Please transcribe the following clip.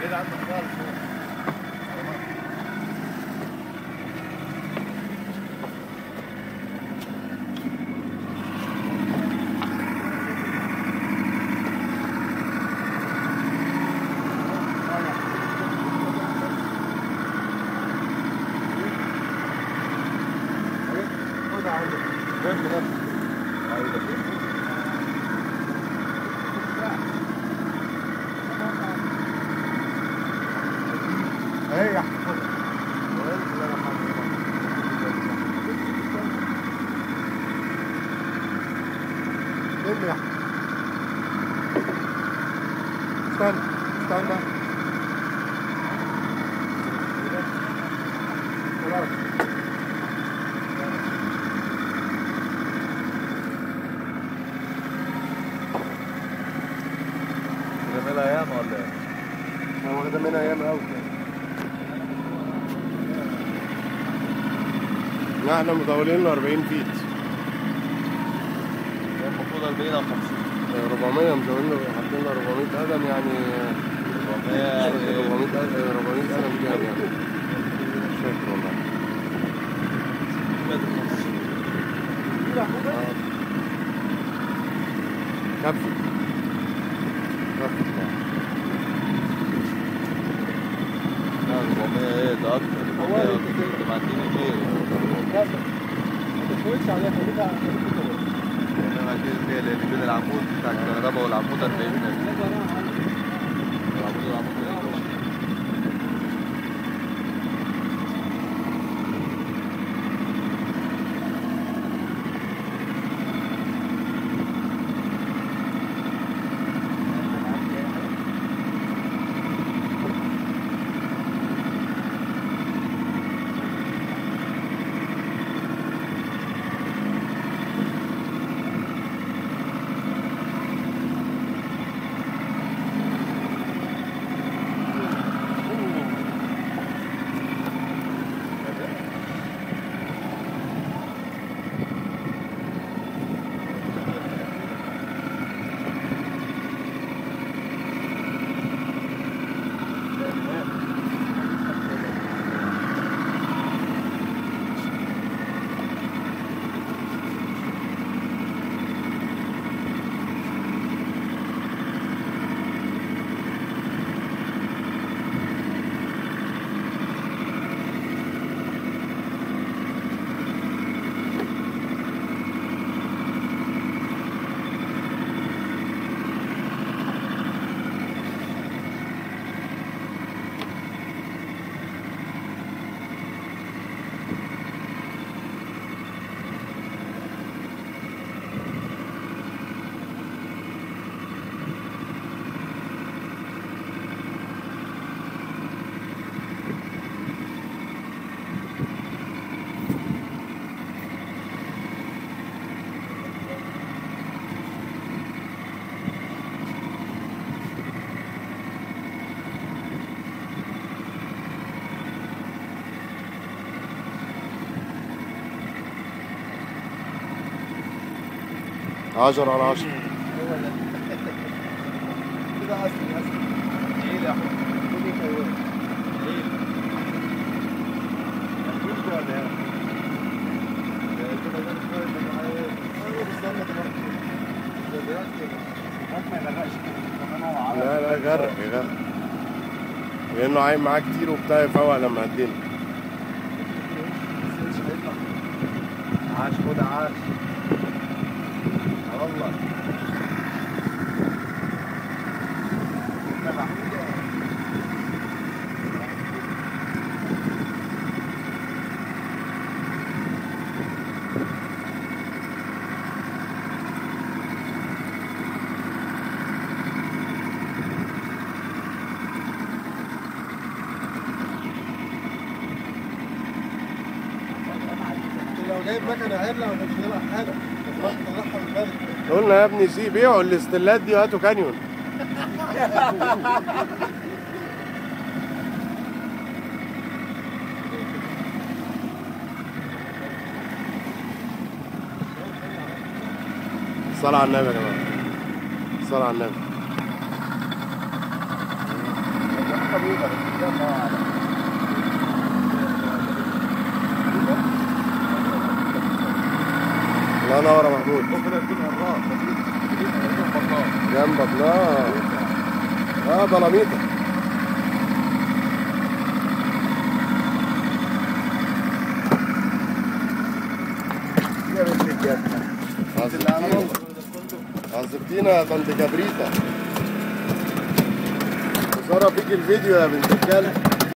بعيد عنك خالص ايه يا لم يا استنى استنى خلاص جميلة ايام ولا ايه؟ انا واخدة منها ايام قوي لا احنا مطولين له 40 فيت هي المفروض 40 او 50 400 مطولين له حاطين له 400 قدم يعني 400 يعني 400 قدم 400 قدم كام يعني مش فاكر والله آه. كفي كفي لا 400 ايه ده اكتر هو ده انت كده. ده معديين كتير لا ما تفوتش عليها خليها خليها يعني معديين كتير لان بين العمود بتاع الكهرباء والعمود 40 متر العمود والعمود 12. عشرة على عشرة هو ده كده اصلي اصلي ايه يا احمد؟ كل كيوان ايه؟ مفيش بقى ده كده ده شويه ده معايا ايوه بالظبط دلوقتي ده دلوقتي كده ما يغرقش كمان هو عرق لا لا يغرق يغرق لانه عايم معاه كتير وبتاع يفوق لما هدينا عاش خد عاش والله لو جايب مكنه عدله ما كانش هيبقى حاله تروح تطلعها من بدري قلنا يا ابني سي بيعوا الاستلات دي وهاتوا كانيون صلاة على النبي يا جماعة صلاة على النبي دلاميطة بس ده الله أعلم. الله ينور يا محمود ممكن يكون الراس بطال جنبك لا اه دلاميطة يا بنت الجنة عذبتينا عذبتينا يا طنط كبريتة خسارة فيك الفيديو يا بنت الكلب